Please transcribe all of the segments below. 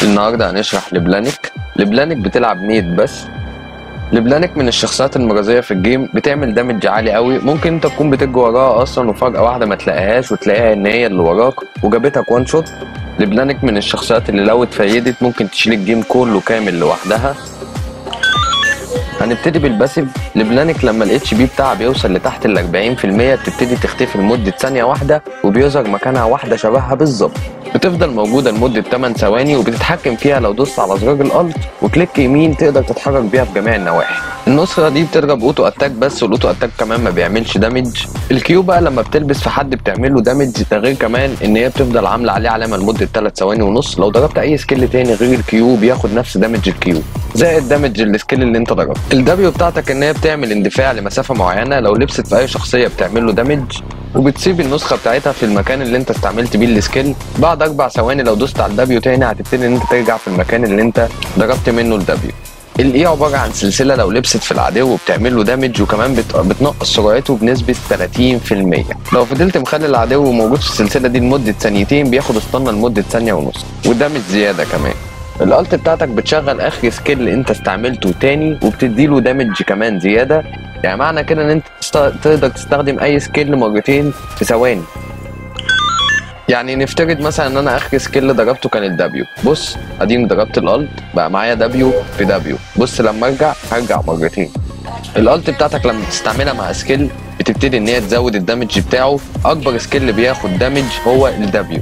النهارده هنشرح لبلانك لبلانك بتلعب ميد بس لبلانك من الشخصيات المرازية في الجيم بتعمل دامج عالي قوي ممكن انت تكون بتجري وراها اصلا وفجأة واحدة ما تلاقيهاش وتلاقيها ان هي اللي وراك وجابتك وان شوت لبلانك من الشخصيات اللي لو اتفيدت ممكن تشيل الجيم كله كامل لوحدها هنبتدي بالباسيف لبلانك لما الاتش بي بتاعها بيوصل لتحت ال 40% بتبتدي تختفي لمدة ثانية واحدة وبيظهر مكانها واحدة شبهها بالظبط بتفضل موجودة لمدة 8 ثواني وبتتحكم فيها لو دوست على زرار الالت وكليك يمين تقدر تتحرك بيها في جميع النواحي النسخة دي بتضرب اوتو اتاك بس والاوتو اتاك كمان ما بيعملش دامج الكيو بقى لما بتلبس في حد بتعمل له دامج ده غير كمان ان هي بتفضل عاملة عليه علامة لمدة 3 ثواني ونص لو ضربت اي سكيل تاني غير الكيو بياخد نفس دامج الكيو زائد دامج السكيل اللي انت ضربته الدبليو بتاعتك ان هي بتعمل اندفاع لمسافة معينة لو لبست في اي شخصية بتعمل له دامج وبتسيب النسخة بتاعتها في المكان اللي انت استعملت بيه السكيل بعد اربع ثواني لو دوست على الدبليو تاني هتبتدي ان انت ترجع في المكان اللي انت ضربت منه الدبليو الاي عباره عن سلسله لو لبست في العدو وبتعمل له دامج وكمان بت... بتنقص سرعته بنسبه 30% لو فضلت مخلي العدو موجود في السلسله دي لمده ثانيتين بياخد استنى لمده ثانيه ونص ودامج زياده كمان الالت بتاعتك بتشغل اخر سكيل انت استعملته تاني وبتديله دامج كمان زياده يعني معنى كده ان انت تست... تقدر تستخدم اي سكيل مرتين في ثواني يعني نفترض مثلا ان انا اخر سكيل ضربته كان الدبليو بص اديني ضربت الالت بقى معايا دبليو في دبليو بص لما ارجع هرجع مرتين الالت بتاعتك لما تستعملها مع سكيل بتبتدي ان هي تزود الدمج بتاعه اكبر سكيل بياخد دامج هو الدبليو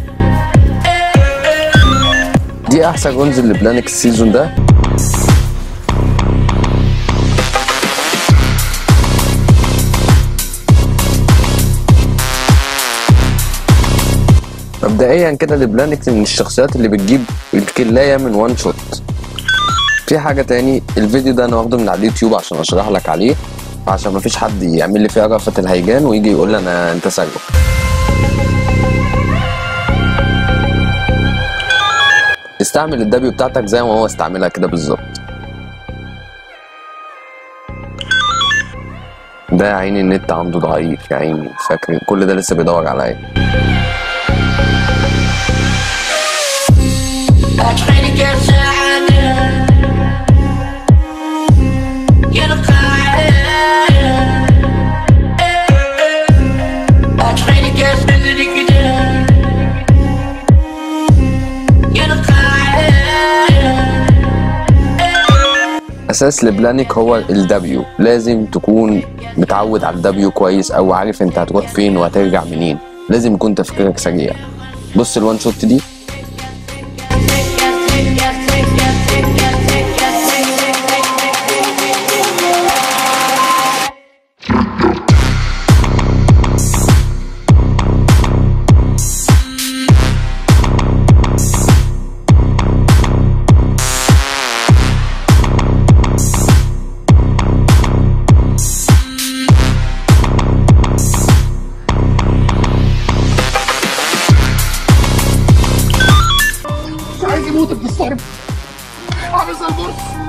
دي احسن رونز لبلانك السيزون ده مبدئيا كده لبلانك من الشخصيات اللي بتجيب الكلاية من وان شوت في حاجة تاني الفيديو ده انا واخده من على اليوتيوب عشان اشرح لك عليه عشان مفيش حد يعمل لي فيها رأفة الهيجان ويجي يقول لي انا انت سايبه استعمل الدبليو بتاعتك زي ما هو استعملها كده بالظبط ده يا عيني النت عنده ضعيف يا عيني فاكر كل ده لسه بيدور عليا عينك يا سعادة يا القاعدة عينك يا صدري كده يا القاعدة اساس لبلانك هو الدبليو لازم تكون متعود على الدبليو كويس او عارف انت هتروح فين وهترجع منين لازم يكون تفكيرك سريع بص الوان شوت دي مش عايز يموت بتستغرب عامل زي البرص